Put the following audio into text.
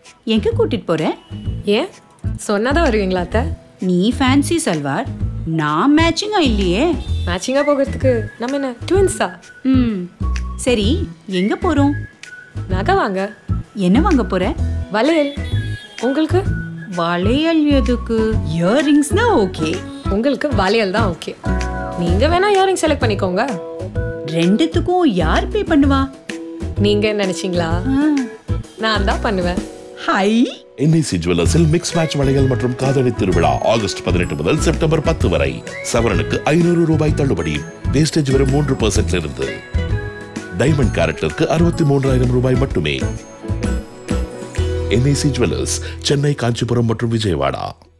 எங்க கூட்டிட்டு போற ஏன் சொன்னாதான் வருவீங்களா அத்தை நீ ஃபேன்சி சல்வார் நான் மேட்சிங்கா இல்லையே மேட்சிங்காக போகிறதுக்கு நம்ம என்ன ட்வின்ஸா ம் சரி எங்க போறோம் நகை வாங்க என்ன வாங்க போற வளையல் உங்களுக்கு வளையல் எதுக்கு இயரிங்ஸ்னா ஓகே உங்களுக்கு வளையல் தான் ஓகே நீங்கள் வேணா இயரிங் செலக்ட் பண்ணிக்கோங்க ரெண்டுத்துக்கும் யார் பே பண்ணுவா நீங்கள் நினச்சிங்களா நான் தான் பண்ணுவேன் ஹை என்ஐசி ஜுவல்லர்ஸில் மிக்ஸ் மேட்ச் வளையல் மற்றும் காதணி திருவிழா ஆகஸ்ட் பதினெட்டு முதல் செப்டம்பர் பத்து வரை சவரனுக்கு ஐநூறு ரூபாய் தள்ளுபடி வேஸ்டேஜ் வெறும் மூன்று பர்சன்ட்ல இருந்து டைமண்ட் கேரட்டிற்கு அறுபத்தி மூன்றாயிரம் ரூபாய் மட்டுமே என்ஐசி ஜுவல்லர்ஸ் சென்னை காஞ்சிபுரம் மற்றும் விஜயவாடா